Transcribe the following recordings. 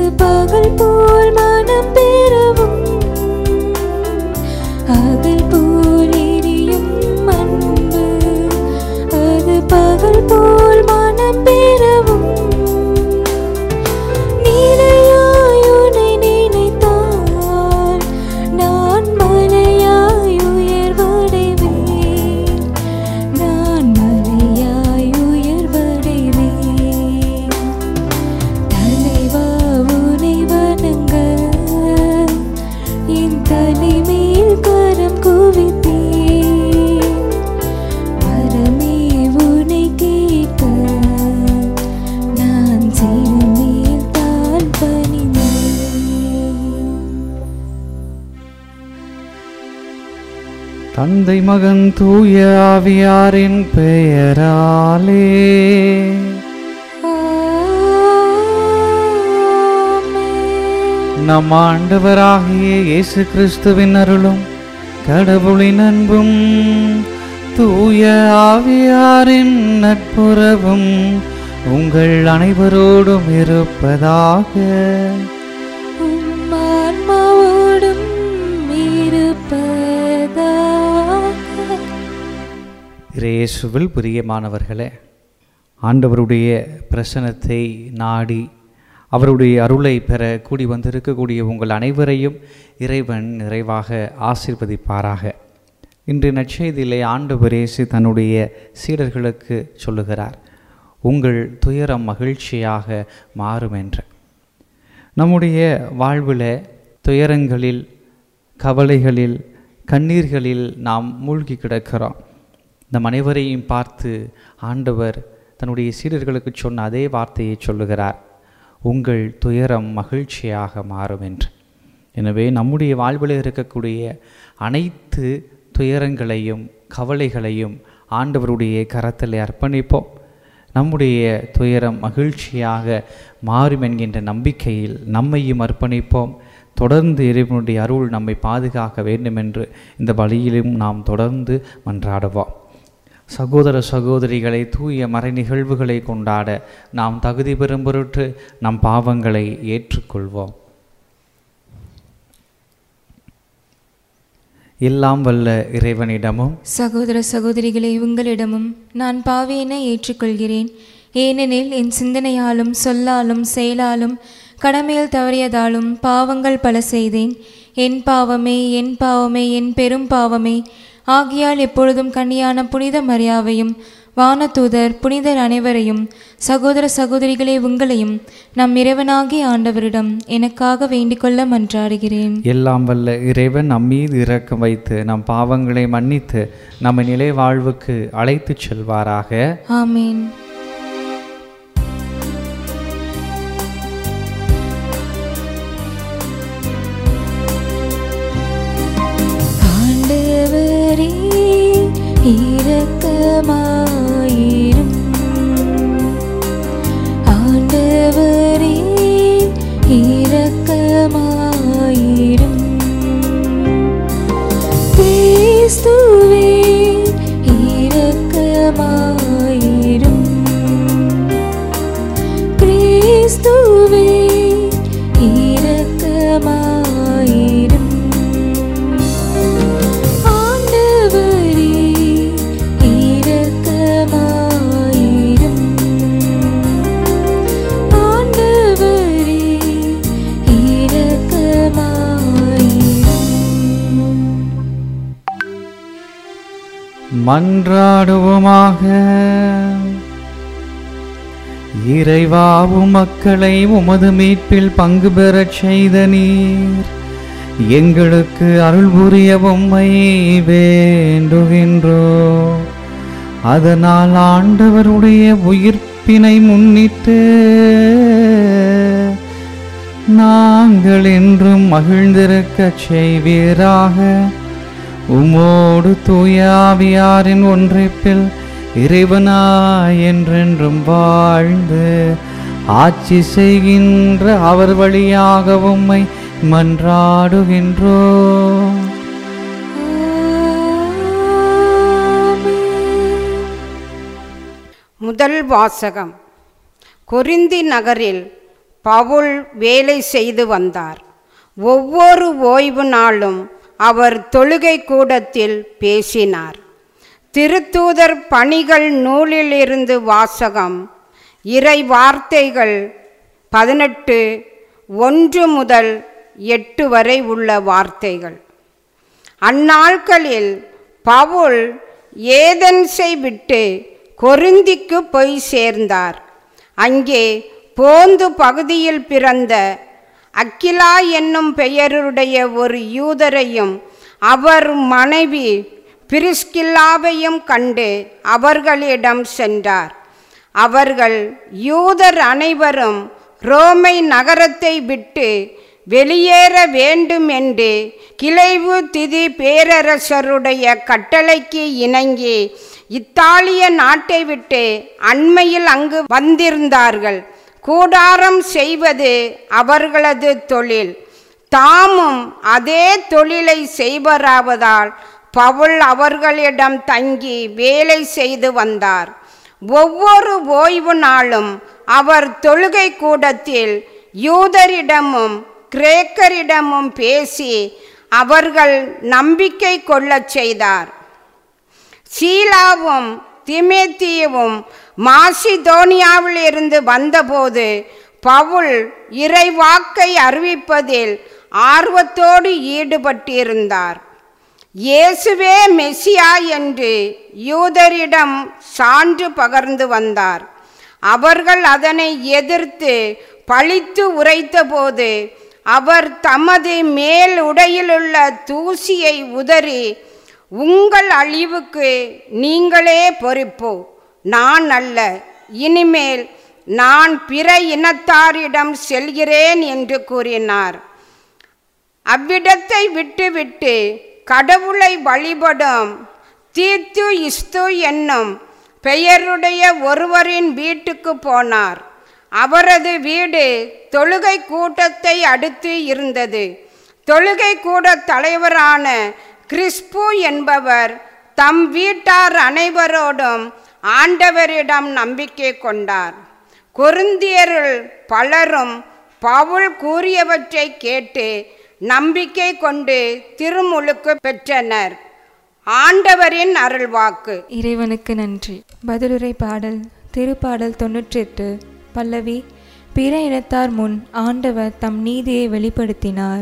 பகல் போல் மனம் பெறவும் அகல் போல் எரியும் அன்பு அது பகல் போல் மனம் பெறவும் நீலையாய் உன்னை நினைத்தால் நான் மலையாய் உயர்வடைவேன் நான் மலையாய் உயர்வடைவேன் தலைவா உனை வணங்க என் தலைமேல் கரம் குவித்தேன் வரமே உனை கேட்க நான் சிறுமேல் தான் பணிந்தேன் தந்தை மகன் தூய ஆவியாரின் பெயராலே ஆமென். நம் ஆண்டவராகிய இயேசு கிறிஸ்துவின் அருளும் கடவுளின் அன்பும் தூய ஆவியாரின் நட்புறவும் உங்கள் அனைவரோடும் இருப்பதாக உம் ஆன்மாவோடும் இருப்பதாக இயேசுவில் பிரியமானவர்களே ஆண்டவருடைய பிரசனத்தை நாடி அவருடைய அருளை பெற கூடி வந்திருக்கக்கூடிய உங்கள் அனைவரையும் இறைவன் நிறைவாக ஆசீர்வதிப்பாராக இன்று நற்செய்தியிலே ஆண்டவர் இயேசு தன்னுடைய சீடர்களுக்கு சொல்லுகிறார் உங்கள் துயரம் மகிழ்ச்சியாக மாறும் என்று நம்முடைய வாழ்வில் துயரங்களில் கவலைகளில் கண்ணீர்களில் நாம் மூழ்கி கிடக்கிறோம் நம் அனைவரையும் பார்த்து ஆண்டவர் தன்னுடைய சீடர்களுக்கு சொன்ன அதே வார்த்தையை சொல்லுகிறார் உங்கள் துயரம் மகிழ்ச்சியாக மாறும் என்று எனவே நம்முடைய வாழ்வில் இருக்கக்கூடிய அனைத்து துயரங்களையும் கவலைகளையும் ஆண்டவருடைய கரத்தில் அர்ப்பணிப்போம் நம்முடைய துயரம் மகிழ்ச்சியாக மாறும் என்கின்ற நம்பிக்கையில் நம்மையும் அர்ப்பணிப்போம் தொடர்ந்து இறைவனுடைய அருள் நம்மை பாதுகாக்க வேண்டும் என்று இந்த வழியிலும் நாம் தொடர்ந்து மன்றாடுவோம் சகோதர சகோதரிகளை தூய மறை நிகழ்வுகளை கொண்டாட நாம் தகுதி பெறும் பொருட்டு நம் பாவங்களை ஏற்றுக்கொள்வோம் எல்லாம் வல்ல இறைவனிடமும் சகோதர சகோதரிகளை உங்களிடமும் நான் பாவியனை ஏற்றுக்கொள்கிறேன் ஏனெனில் என் சிந்தனையாலும் சொல்லாலும் செயலாலும் கடமையில் தவறியதாலும் பாவங்கள் பல செய்தேன் என் பாவமே என் பாவமே என் பெரும் பாவமே ஆகியால் எப்பொழுதும் கன்னியான புனித மரியாவையும் வானதூதர் புனிதர் அனைவரையும் சகோதர சகோதரிகளே உங்களையும் நம் இறைவனாகிய ஆண்டவரிடம் எனக்காக வேண்டிக்கொள்ள மன்றாடுகிறேன் எல்லாம் வல்ல இறைவன் நம் மீது இரக்கம் வைத்து நம் பாவங்களை மன்னித்து நம்மை நிலை வாழ்வுக்கு அழைத்துச் செல்வாராக ஆமேன் ஆண்டவரே இரக்கமாயிரும் ஆண்டவரே இரக்கமாயிரும் கிறிஸ்துவே இரக்கமாயிரும் கிறிஸ்துவே இரக்கமாயிரும் ஆண்டவரே இரக்கமாயிரும் ஆண்டவரே இரக்கமாயிரும் மன்றாடுவோமாக இறைவாவும் மக்களை உமது மீட்பில் பங்கு பெறச் செய்த நீர் எங்களுக்கு அருள் புரிய உம்மை வேண்டுகின்றோ அதனால் ஆண்டவருடைய உயிர்ப்பினை முன்னிட்டு நாங்கள் என்றும் மகிழ்ந்திருக்கச் செய்வீராக உம்மோடு தூய ஆவியாரின் ஒன்றிப்பில் இறைவனாய் என்றென்றும் வாழ்ந்து ஆட்சி செய்கின்ற அவர் வழியாக உம்மை மன்றாடுகின்றோம் முதல் வாசகம் கொரிந்தி நகரில் பவுல் வேலை செய்து வந்தார் ஒவ்வொரு ஓய்வு நாளும் அவர் தொழுகை கூடத்தில் பேசினார் திருத்தூதர் பணிகள் நூலிலிருந்து வாசகம் இறை வார்த்தைகள் பதினெட்டு ஒன்று முதல் எட்டு வரை உள்ள வார்த்தைகள் அந்நாட்களில் பவுல் ஏதென்ஸை விட்டு கொரிந்திக்கு போய் சேர்ந்தார் அங்கே போந்து பகுதியில் பிறந்த அக்கிலா என்னும் பெயருடைய ஒரு யூதரையும் அவர் மனைவி பிரிஸ்கில்லாவையும் கண்டு அவர்களிடம் சென்றார் அவர்கள் யூதர் அனைவரும் ரோமை நகரத்தை விட்டு வெளியேற வேண்டும் என்று கிளைவு திதி பேரரசருடைய கட்டளைக்கு இணங்கி இத்தாலிய நாட்டை விட்டு அண்மையில் அங்கு வந்திருந்தார்கள் கூடாரம் செய்வது அவர்களது தொழில் தாமும் அதே தொழிலை செய்வராவதால் பவுல் அவர்களிடம் தங்கி வேலை செய்து வந்தார் ஒவ்வொரு ஓய்வு நாளும் அவர் தொழுகை கூடத்தில் யூதரிடமும் கிரேக்கரிடமும் பேசி அவர்கள் நம்பிக்கை கொள்ளச் செய்தார் சீலாவும் திமேத்தியவும் மாசிதோனியாவில் இருந்து வந்தபோது பவுல் இறைவாக்கை அறிவிப்பதில் ஆர்வத்தோடு ஈடுபட்டிருந்தார் இயேசுவே மெசியா என்று யூதரிடம் சான்று பகர்ந்து வந்தார் அவர்கள் அதனை எதிர்த்து பழித்து உரைத்தபோது அவர் தமது மேல் உடையிலுள்ள தூசியை உதறி உங்கள் அழிவுக்கு நீங்களே பொறுப்பு நான் அல்ல இனிமேல் நான் பிற இனத்தாரிடம் செல்கிறேன் என்று கூறினார் அவ்விடத்தை விட்டுவிட்டு கடவுளை வழிபடும் தீத்து இஸ்து என்னும் பெயருடைய ஒருவரின் வீட்டுக்கு போனார் அவரது வீடு தொழுகை கூட்டத்தை அடுத்து இருந்தது தொழுகை கூட தலைவரான கிறிஸ்பு என்பவர் தம் வீட்டார் அனைவரோடும் ஆண்டவரிடம் நம்பிக்கை கொண்டார் கொருந்தியருள் பலரும் பவுல் கூறியவற்றை கேட்டு நம்பிக்கை கொண்டு திருமுழுக்கு பெற்றனர் ஆண்டவரின் அருள்வாக்கு இறைவனுக்கு நன்றி பதிலுரை பாடல் திருப்பாடல் தொன்னூற்றெட்டு பல்லவி பிற இனத்தார் முன் ஆண்டவர் தம் நீதியை வெளிப்படுத்தினார்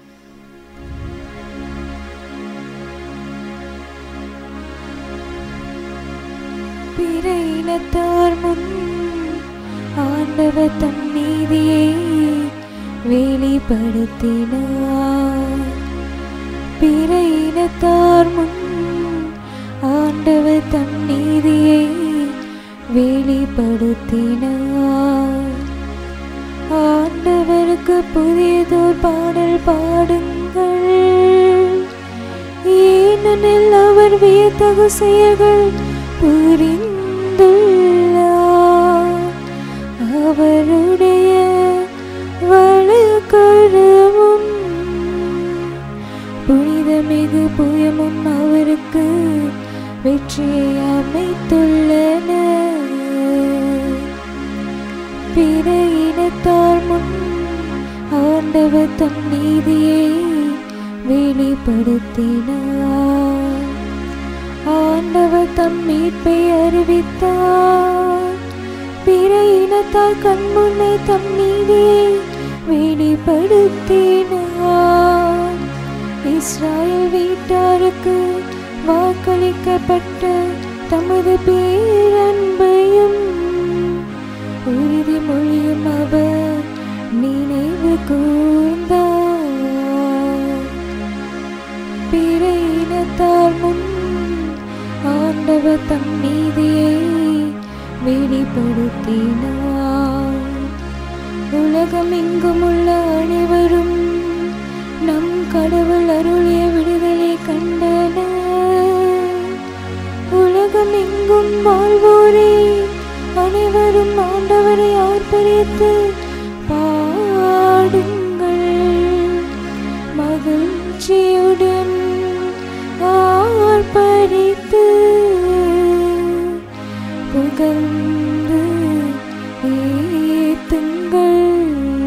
பிற இனத்தார் முன் ஆண்டவர் தம் நீதியை வெளிப்படுத்தினார் பிற இனத்தார் முன் ஆண்டவர் தம் நீதியை வெளிப்படுத்தினார் ஆண்டவருக்கு புதியதோர் பாடல் பாடுங்கள் ஏனெனில் அவர் வியத்தகு செயல்கள் புரிந்துள்ளார் அவருடைய வழக்கரமும் புனிதமிகு புயமும் அவருக்கு வெற்றியை அமைத்துள்ளன பிற இனத்தார் முன் ஆண்டவர் தம் நீதியை வெளிப்படுத்தினார் ஆண்டவர் தம் மீட்பை அறிவித்தார் பிற இனத்தார் கண்முன்னே தம் நீதியை வெளிப்படுத்தினார் இஸ்ராயல் வீட்டாருக்கு வாக்களிக்கப்பட்ட தமது பேரன்பையும் உறுதிமொழியும் அவர் நினைவு கூர்ந்தார் பிற இனத்தார் முன் ஆண்டவர் தம் நீதியை வெளிப்படுத்தினார் உலகம் எங்கும் உள்ள அனைவரும் நம் கடவுள் அருளிய விடுதலை கண்டனர் உலகம் எங்கும் வாழ்வோரே அனைவரும் ஆண்டவரை ஆர்ப்பரித்து பாடுங்கள் மகிழ்ச்சியுடன் ஆர்ப்பரித்து புகழ்ந்து ஏத்துங்கள்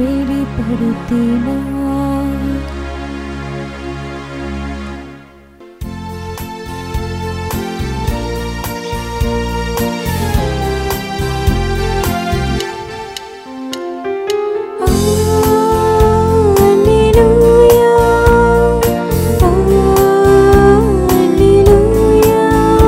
வெளிப்படுத்தினார் Alleluia Alleluia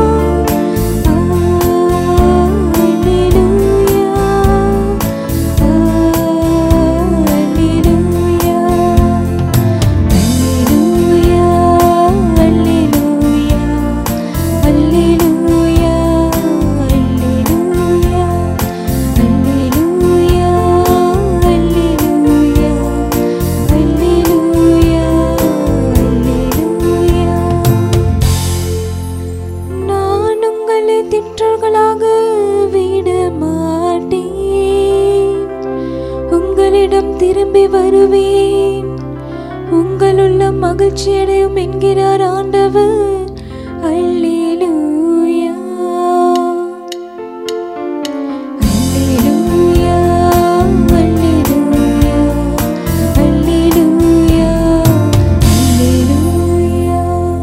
நான் உங்களை திட்டர்களாக விட மாட்டேன் உங்களிடம் திரும்பி வருவேன் உங்களுள்ள மகிழ்ச்சி அடையும் என்கிறார் ஆண்டவர் அல்லேலூயா அல்லேலூயா அல்லேலூயா அல்லேலூயா அல்லேலூயா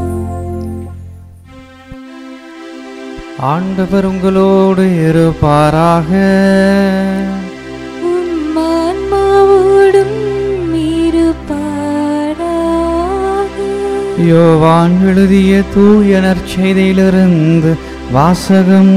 ஆண்டவர் உங்களோடு இருப்பாராக உம் ஆன்மாவோடும் இருப்பாராக. யோவான் எழுதிய தூய நற்செய்தியிலிருந்து வாசகம்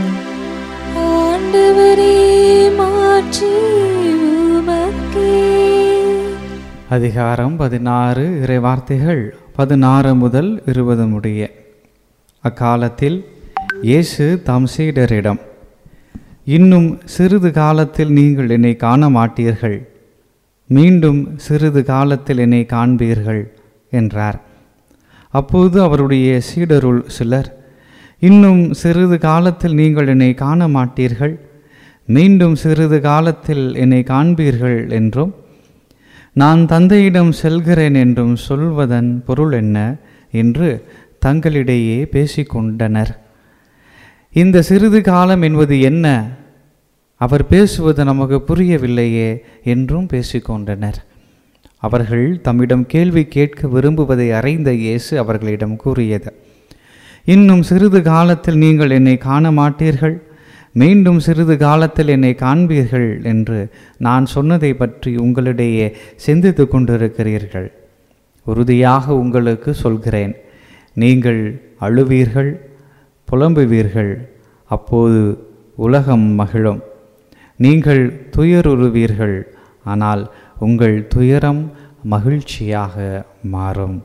ஆண்டவரே மாற்றி உமக்கே. அதிகாரம் பதினாறு இறைவார்த்தைகள் பதினாறு முதல் இருபது முடிய அக்காலத்தில் இயேசு தாம் சீடரிடம் இன்னும் சிறிது காலத்தில் நீங்கள் என்னை காண மாட்டீர்கள் மீண்டும் சிறிது காலத்தில் என்னை காண்பீர்கள் என்றார் அப்போது அவருடைய சீடருள் சிலர் இன்னும் சிறிது காலத்தில் நீங்கள் என்னை காண மாட்டீர்கள் மீண்டும் சிறிது காலத்தில் என்னை காண்பீர்கள் என்றும் நான் தந்தையிடம் செல்கிறேன் என்றும் சொல்வதன் பொருள் என்ன என்று தங்களிடையே பேசிக்கொண்டனர் இந்த சிறிது காலம் என்பது என்ன அவர் பேசுவது நமக்கு புரியவில்லையே என்றும் பேசிக்கொண்டனர் அவர்கள் தம்மிடம் கேள்வி கேட்க விரும்புவதை அறிந்த இயேசு அவர்களிடம் கூறியது இன்னும் சிறிது காலத்தில் நீங்கள் என்னை காண மாட்டீர்கள் மீண்டும் சிறிது காலத்தில் என்னை காண்பீர்கள் என்று நான் சொன்னதை பற்றி உங்களிடையே சிந்தித்து கொண்டிருக்கிறீர்கள் உறுதியாக உங்களுக்கு சொல்கிறேன் நீங்கள் அழுவீர்கள் புலம்புவீர்கள் அப்போது உலகம் மகிழும் நீங்கள் துயருறுவீர்கள் ஆனால் உங்கள் துயரம் மகிழ்ச்சியாக மாறும்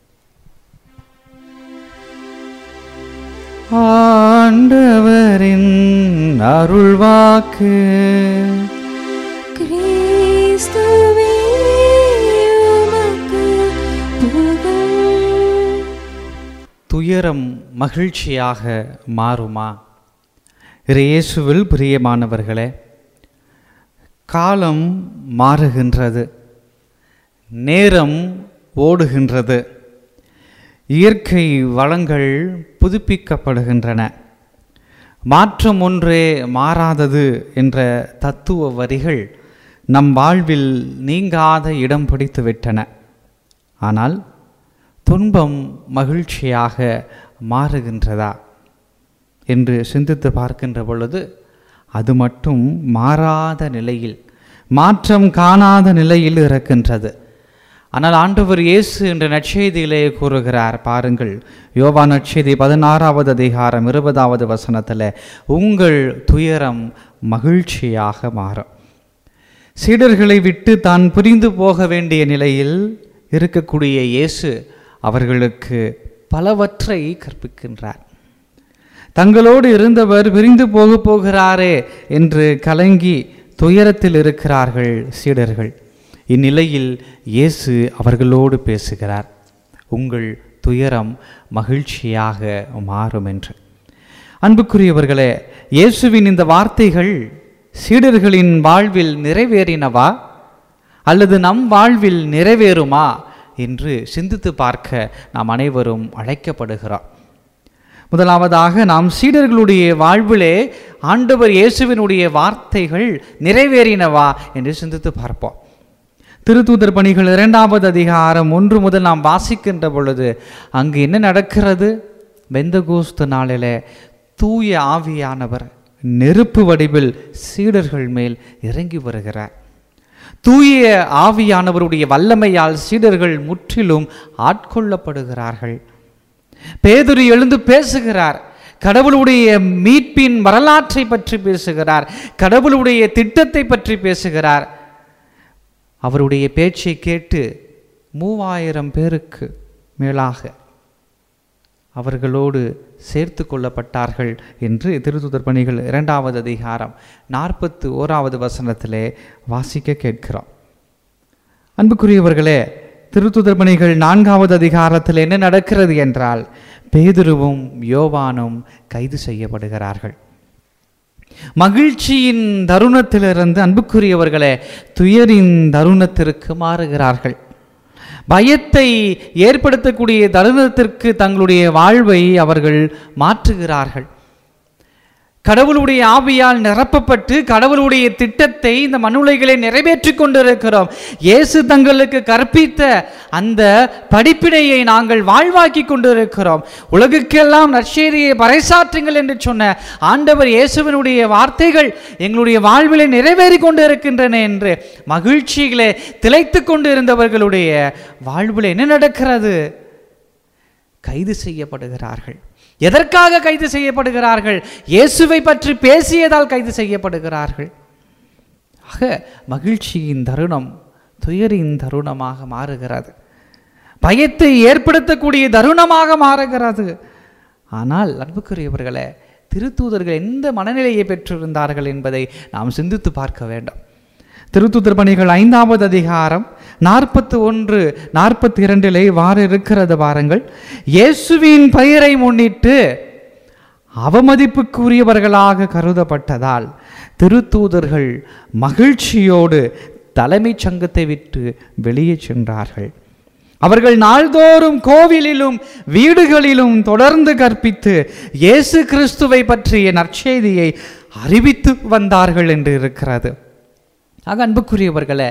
ஆண்டவரின் அருள்வாக்கு கிறிஸ்துவே உமக்கு புகழ். துயரம் மகிழ்ச்சியாக மாறுமா இயேசுவில் பிரியமானவர்களே காலம் மாறுகின்றது நேரம் ஓடுகின்றது இயற்கை வளங்கள் புதுப்பிக்கப்படுகின்றன மாற்றம் ஒன்றே மாறாதது என்ற தத்துவ வரிகள் நம் வாழ்வில் நீங்காத இடம் பிடித்துவிட்டன ஆனால் துன்பம் மகிழ்ச்சியாக மாறுகின்றதா என்று சிந்தித்து பார்க்கின்ற பொழுது அது மட்டும் மாறாத நிலையில் மாற்றம் காணாத நிலையில் இருக்கின்றது ஆனால் ஆண்டவர் இயேசு என்ற நற்செய்தியிலே கூறுகிறார் பாருங்கள் யோவா நற்செய்தி பதினாறாவது அதிகாரம் இருபதாவது வசனத்தில் உங்கள் துயரம் மகிழ்ச்சியாக மாறும் சீடர்களை விட்டு தான் பிரிந்து போக வேண்டிய நிலையில் இருக்கக்கூடிய இயேசு அவர்களுக்கு பலவற்றை கற்பிக்கின்றார் தங்களோடு இருந்தவர் பிரிந்து போக போகிறாரே என்று கலங்கி துயரத்தில் இருக்கிறார்கள் சீடர்கள் இந்நிலையில் இயேசு அவர்களோடு பேசுகிறார் உங்கள் துயரம் மகிழ்ச்சியாக மாறும் என்று அன்புக்குரியவர்களே இயேசுவின் இந்த வார்த்தைகள் சீடர்களின் வாழ்வில் நிறைவேறினவா அல்லது நம் வாழ்வில் நிறைவேறுமா என்று சிந்தித்து பார்க்க நாம் அனைவரும் அழைக்கப்படுகிறோம் முதலாவதாக நாம் சீடர்களுடைய வாழ்விலே ஆண்டவர் இயேசுவினுடைய வார்த்தைகள் நிறைவேறினவா என்று சிந்தித்து பார்ப்போம் திருத்தூதர் பணிகள் இரண்டாவது அதிகாரம் ஒன்று முதல் நாம் வாசிக்கின்ற பொழுது அங்கு என்ன நடக்கிறது பெந்தகோஸ்து நாளிலே தூய ஆவியானவர் நெருப்பு வடிவில் சீடர்கள் மேல் இறங்கி வருகிறார் தூய ஆவியானவருடைய வல்லமையால் சீடர்கள் முற்றிலும் ஆட்கொள்ளப்படுகிறார்கள் பேதுரு எழுந்து பேசுகிறார் கடவுளுடைய மீட்பின் வரலாற்றை பற்றி பேசுகிறார் கடவுளுடைய திட்டத்தை பற்றி பேசுகிறார் அவருடைய பேச்சை கேட்டு மூவாயிரம் பேருக்கு மேலாக அவர்களோடு சேர்த்து கொள்ளப்பட்டார்கள் என்று திருத்துதர் பணிகள் இரண்டாவது அதிகாரம் நாற்பத்து ஓராவது வசனத்திலே வாசிக்க கேட்கிறோம் அன்புக்குரியவர்களே திருத்துதர் பணிகள் நான்காவது அதிகாரத்தில் என்ன நடக்கிறது என்றால் பேதுருவும் யோவானும் கைது செய்யப்படுகிறார்கள் மகிழ்ச்சியின் தருணத்திலிருந்து அன்புக்குரியவர்களே துயரின் தருணத்திற்கு மாறுகிறார்கள் பயத்தை ஏற்படுத்தக்கூடிய தருணத்திற்கு தங்களுடைய வாழ்வை அவர்கள் மாற்றுகிறார்கள் கடவுளுடைய ஆவியால் நிரப்பப்பட்டு கடவுளுடைய திட்டத்தை இந்த மனுலைகளை நிறைவேற்றி கொண்டிருக்கிறோம் இயேசு தங்களுக்கு கற்பித்த அந்த படிப்பினையை நாங்கள் வாழ்வாக்கி கொண்டிருக்கிறோம் உலகுக்கெல்லாம் நற்செய்தியை பறைசாற்றுங்கள் என்று சொன்ன ஆண்டவர் இயேசுவினுடைய வார்த்தைகள் எங்களுடைய வாழ்விலே நிறைவேறி கொண்டு இருக்கின்றன என்று மகிழ்ச்சிகளே திளைத்து கொண்டு இருந்தவர்களுடைய வாழ்வில் என்ன நடக்கிறது கைது செய்யப்படுகிறார்கள் எதற்காக கைது செய்யப்படுகிறார்கள் இயேசுவை பற்றி பேசியதால் கைது செய்யப்படுகிறார்கள் ஆக மகிழ்ச்சியின் தருணம் துயரின் தருணமாக மாறுகிறது பயத்தை ஏற்படுத்தக்கூடிய தருணமாக மாறுகிறது ஆனால் அன்புக்குரியவர்களே திருத்தூதர்கள் எந்த மனநிலையை பெற்றிருந்தார்கள் என்பதை நாம் சிந்தித்து பார்க்க வேண்டும் திருத்தூதர் பணிகள் ஐந்தாவது அதிகாரம் நாற்பத்து ஒன்று நாற்பத்தி இரண்டிலே வார இருக்கிறது பாருங்கள் இயேசுவின் பெயரை முன்னிட்டு அவமதிப்புக்குரியவர்களாக கருதப்பட்டதால் திருத்தூதர்கள் மகிழ்ச்சியோடு தலைமைச் சங்கத்தை விட்டு வெளியே சென்றார்கள் அவர்கள் நாள்தோறும் கோவிலிலும் வீடுகளிலும் தொடர்ந்து கற்பித்து இயேசு கிறிஸ்துவை பற்றிய நற்செய்தியை அறிவித்து வந்தார்கள் என்று இருக்கிறது ஆக அன்புக்குரியவர்களே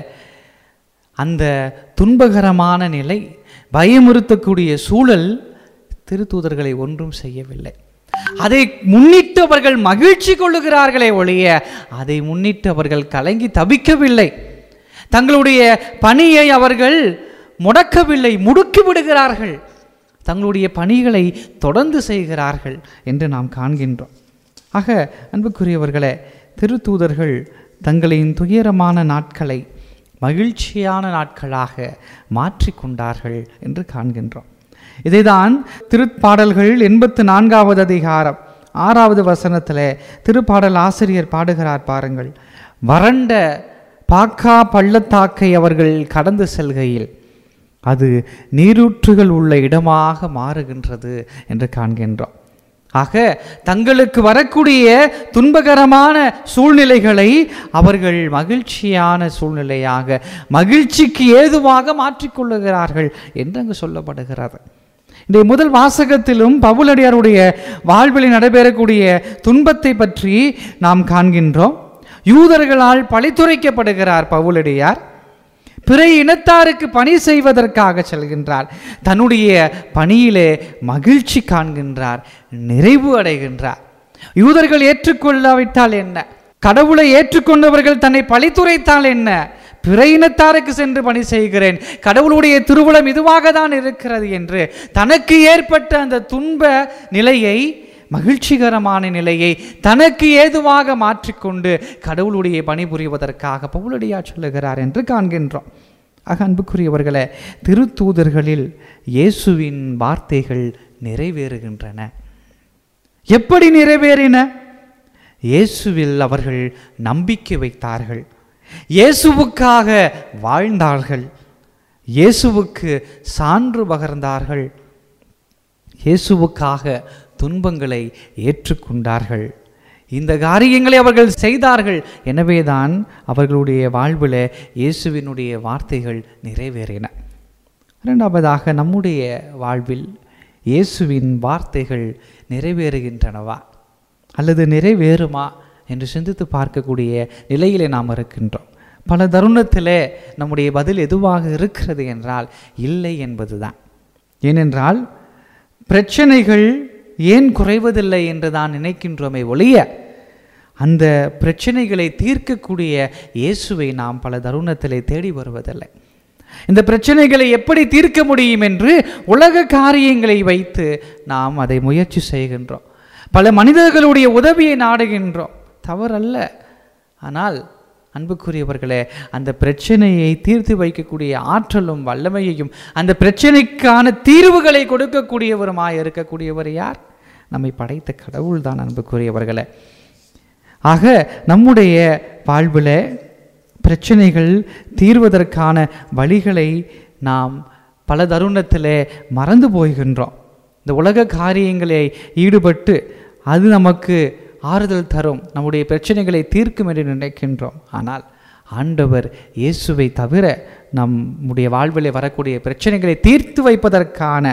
அந்த துன்பகரமான நிலை பயமுறுத்தக்கூடிய சூழல் திருத்தூதர்களை ஒன்றும் செய்யவில்லை அதை முன்னிட்டு அவர்கள் மகிழ்ச்சி கொள்ளுகிறார்களே ஒழிய அதை முன்னிட்டு அவர்கள் கலங்கி தவிக்கவில்லை தங்களுடைய பணியை அவர்கள் முடக்கவில்லை முடுக்கி விடுகிறார்கள் தங்களுடைய பணிகளை தொடர்ந்து செய்கிறார்கள் என்று நாம் காண்கின்றோம் ஆக அன்புக்குரியவர்களே திருத்தூதர்கள் தங்களின் துயரமான நாட்களை மகிழ்ச்சியான நாட்களாக மாற்றிக்கொண்டார்கள் என்று காண்கின்றோம் இதைதான் திருப்பாடல்கள் எண்பத்து நான்காவது அதிகாரம் ஆறாவது வசனத்தில் திருப்பாடல் ஆசிரியர் பாடுகிறார் பாருங்கள் வறண்ட பாக்கா பள்ளத்தாக்கை அவர்கள் கடந்து செல்கையில் அது நீரூற்றுகள் உள்ள இடமாக மாறுகின்றது என்று காண்கின்றோம் ஆக தங்களுக்கு வரக்கூடிய துன்பகரமான சூழ்நிலைகளை அவர்கள் மகிழ்ச்சியான சூழ்நிலையாக மகிழ்ச்சிக்கு ஏதுவாக மாற்றிக்கொள்ளுகிறார்கள் என்று அங்கு சொல்லப்படுகிறது இந்த முதல் வாசகத்திலும் பவுலடியாருடைய வாழ்வில் நடைபெறக்கூடிய துன்பத்தை பற்றி நாம் காண்கின்றோம் யூதர்களால் பழித்துரைக்கப்படுகிறார் பவுலடியார் பிற இனத்தாருக்கு பணி செய்வதற்காக செல்கின்றார் தன்னுடைய பணியிலே மகிழ்ச்சி காண்கின்றார் நிறைவு அடைகின்றார் யூதர்கள் ஏற்றுக்கொள்ளாவிட்டால் என்ன கடவுளை ஏற்றுக்கொண்டவர்கள் தன்னை பழித்துரைத்தால் என்ன பிற இனத்தாருக்கு சென்று பணி செய்கிறேன் கடவுளுடைய திருவுளம் இதுவாக தான் இருக்கிறது என்று தனக்கு ஏற்பட்ட அந்த துன்ப நிலையை மகிழ்ச்சிகரமான நிலையை தனக்கு ஏதுவாக மாற்றிக்கொண்டு கடவுளுடைய பணிபுரிவதற்காக பவுலடியா சொல்லுகிறார் என்று காண்கின்றோம் ஆக அன்புக்குரியவர்களே திருத்தூதர்களில் இயேசுவின் வார்த்தைகள் நிறைவேறுகின்றன எப்படி நிறைவேறின இயேசுவில் அவர்கள் நம்பிக்கை வைத்தார்கள் இயேசுவுக்காக வாழ்ந்தார்கள் இயேசுவுக்கு சான்று பகர்ந்தார்கள் இயேசுவுக்காக துன்பங்களை ஏற்றுக்கொண்டார்கள் இந்த காரியங்களை அவர்கள் செய்தார்கள் எனவேதான் அவர்களுடைய வாழ்வில் இயேசுவினுடைய வார்த்தைகள் நிறைவேறின இரண்டாவதாக நம்முடைய வாழ்வில் இயேசுவின் வார்த்தைகள் நிறைவேறுகின்றனவா அல்லது நிறைவேறுமா என்று சிந்தித்து பார்க்கக்கூடிய நிலையிலே நாம் இருக்கின்றோம் பல தருணத்திலே நம்முடைய பதில் எதுவாக இருக்கிறது என்றால் இல்லை என்பதுதான் ஏனென்றால் பிரச்சனைகள் ஏன் குறைவதில்லை என்று தான் நினைக்கின்றோமே ஒழிய அந்த பிரச்சனைகளை தீர்க்கக்கூடிய இயேசுவை நாம் பல தருணத்திலே தேடி வருவதில்லை இந்த பிரச்சனைகளை எப்படி தீர்க்க முடியும் என்று உலக காரியங்களை வைத்து நாம் அதை முயற்சி செய்கின்றோம் பல மனிதர்களுடைய உதவியை நாடுகின்றோம் தவறல்ல ஆனால் அன்புக்குரியவர்களே அந்த பிரச்சனையை தீர்த்து வைக்கக்கூடிய ஆற்றலும் வல்லமையையும் அந்த பிரச்சனைக்கான தீர்வுகளை கொடுக்கக்கூடியவருமாய் இருக்கக்கூடியவர் யார் நம்மை படைத்த கடவுள் தான் அன்புக்குரியவர்களே ஆக நம்முடைய வாழ்வில் பிரச்சனைகள் தீர்வதற்கான வழிகளை நாம் பல தருணத்திலே மறந்து போகின்றோம் இந்த உலக காரியங்களை ஈடுபட்டு அது நமக்கு ஆறுதல் தரும் நம்முடைய பிரச்சனைகளை தீர்க்கும் என்று நினைக்கின்றோம் ஆனால் ஆண்டவர் இயேசுவை தவிர நம்முடைய வாழ்விலே வரக்கூடிய பிரச்சனைகளை தீர்த்து வைப்பதற்கான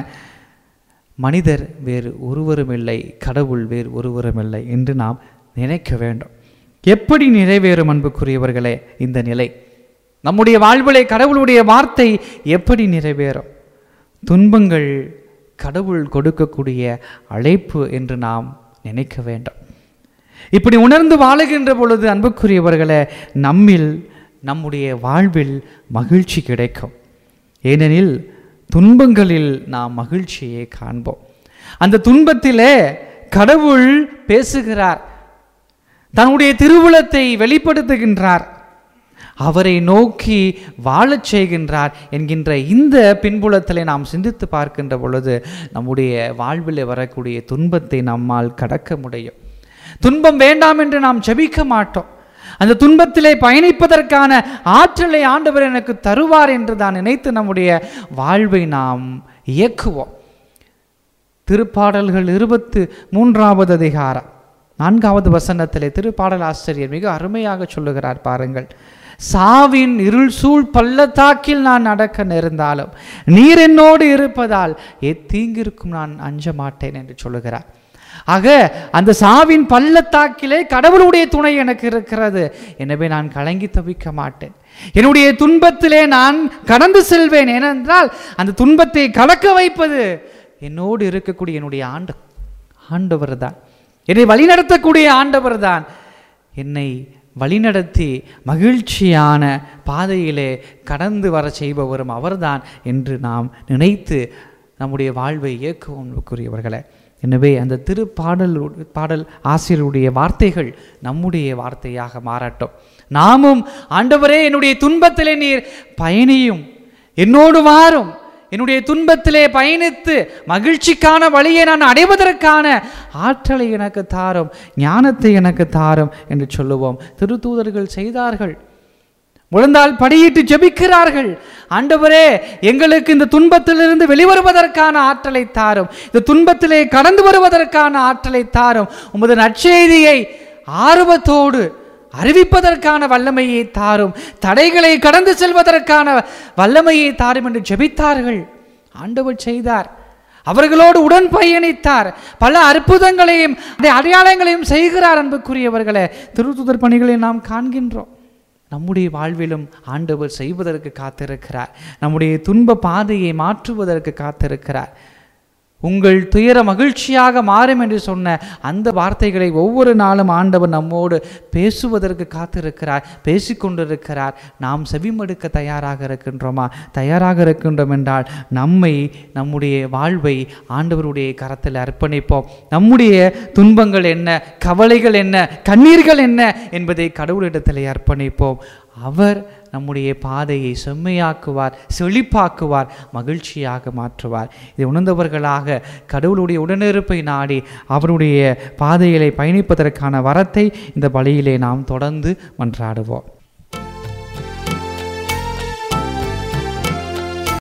மனிதர் வேறு ஒருவரும் இல்லை கடவுள் வேறு ஒருவரும் இல்லை என்று நாம் நினைக்க வேண்டும் எப்படி நிறைவேறும் அன்புக்குரியவர்களே இந்த நிலை நம்முடைய வாழ்விலே கடவுளுடைய வார்த்தை எப்படி நிறைவேறும் துன்பங்கள் கடவுள் கொடுக்கக்கூடிய அழைப்பு என்று நாம் நினைக்க வேண்டும் இப்படி உணர்ந்து வாழுகின்ற பொழுது அன்புக்குரியவர்களே நம்மில் நம்முடைய வாழ்வில் மகிழ்ச்சி கிடைக்கும் ஏனெனில் துன்பங்களில் நாம் மகிழ்ச்சியை காண்போம் அந்த துன்பத்திலே கடவுள் பேசுகிறார் தன்னுடைய திருவுளத்தை வெளிப்படுத்துகின்றார் அவரை நோக்கி வாழச் செய்கின்றார் என்கின்ற இந்த பின்புலத்திலே நாம் சிந்தித்து பார்க்கின்ற பொழுது நம்முடைய வாழ்வில் வரக்கூடிய துன்பத்தை நம்மால் கடக்க முடியும் துன்பம் வேண்டாம் என்று நாம் ஜெபிக்க மாட்டோம் அந்த துன்பத்திலே பயணிப்பதற்கான ஆற்றலை ஆண்டவர் எனக்கு தருவார் என்று தான் நினைத்து நம்முடைய வாழ்வை நாம் இயக்குவோம் திருப்பாடல்கள் இருபத்து மூன்றாவது அதிகாரம் நான்காவது வசனத்திலே திருப்பாடல் ஆசிரியர் மிக அருமையாக சொல்லுகிறார் பாருங்கள் சாவின் இருள் சூழ் பள்ளத்தாக்கில் நான் நடக்க நேர்ந்தாலும் நீர் என்னோடு இருப்பதால் எத்தீங்கிருக்கும் நான் அஞ்ச மாட்டேன் என்று சொல்லுகிறார் ஆக அந்த சாவின் பள்ளத்தாக்கிலே கடவுளுடைய துணை எனக்கு இருக்கிறது எனவே நான் கலங்கி தவிக்க மாட்டேன் என்னுடைய துன்பத்திலே நான் கடந்து செல்வேன் ஏனென்றால் அந்த துன்பத்தை கலக்க வைப்பது என்னோடு இருக்கக்கூடிய என்னுடைய ஆண்டு ஆண்டவர் தான் என்னை வழிநடத்தக்கூடிய ஆண்டவர் தான் என்னை வழிநடத்தி மகிழ்ச்சியான பாதையிலே கடந்து வர செய்பவரும் அவர்தான் என்று நாம் நினைத்து நம்முடைய வாழ்வை இயக்குவோம் கூறியவர்களே எனவே அந்த திருப்பாடல் பாடல் ஆசிரியருடைய வார்த்தைகள் நம்முடைய வார்த்தையாக மாறட்டும் நாமும் ஆண்டவரே என்னுடைய துன்பத்திலே நீர் பயணியும் என்னோடு வாரும் என்னுடைய துன்பத்திலே பயணித்து மகிழ்ச்சிக்கான வழியை நான் அடைவதற்கான ஆற்றலை எனக்கு தாரும் ஞானத்தை எனக்கு தாரும் என்று சொல்லுவோம் திருத்தூதர்கள் செய்தார்கள் முழந்தால் படியிட்டு ஜெபிக்கிறார்கள் ஆண்டவரே எங்களுக்கு இந்த துன்பத்திலிருந்து வெளிவருவதற்கான ஆற்றலை தாரும் இந்த துன்பத்திலே கடந்து வருவதற்கான ஆற்றலை தாரும் உமது நற்செய்தியை ஆர்வத்தோடு அறிவிப்பதற்கான வல்லமையை தாரும் தடைகளை கடந்து செல்வதற்கான வல்லமையை தாரும் என்று ஜெபித்தார்கள் ஆண்டவர் செய்தார் அவர்களோடு உடன் பயணித்தார் பல அற்புதங்களையும் அடையாளங்களையும் செய்கிறார் அன்புக்குரியவர்களே திருத்துதர் பணிகளை நாம் காண்கின்றோம் நம்முடைய வாழ்விலும் ஆண்டவர் செய்வதற்கு காத்திருக்கிறார் நம்முடைய துன்ப பாதையை மாற்றுவதற்கு காத்திருக்கிறார் உங்கள் துயர மகிழ்ச்சியாக மாறும் என்று சொன்ன அந்த வார்த்தைகளை ஒவ்வொரு நாளும் ஆண்டவர் நம்மோடு பேசுவதற்கு காத்திருக்கிறார் பேசிக்கொண்டிருக்கிறார் நாம் செவிமடுக்க தயாராக இருக்கின்றோமா தயாராக இருக்கின்றோம் என்றால் நம்மை நம்முடைய வாழ்வை ஆண்டவருடைய கரத்தில் அர்ப்பணிப்போம் நம்முடைய துன்பங்கள் என்ன கவலைகள் என்ன கண்ணீர்கள் என்ன என்பதை கடவுளிடத்தில் அர்ப்பணிப்போம் அவர் நம்முடைய பாதையை செம்மையாக்குவார் செழிப்பாக்குவார் மகிழ்ச்சியாக மாற்றுவார் இதை உணர்ந்தவர்களாக கடவுளுடைய உடனிருப்பை நாடி அவருடைய பாதையிலே பயணிப்பதற்கான வரத்தை இந்த பலியிலே நாம் தொடர்ந்து மன்றாடுவோம்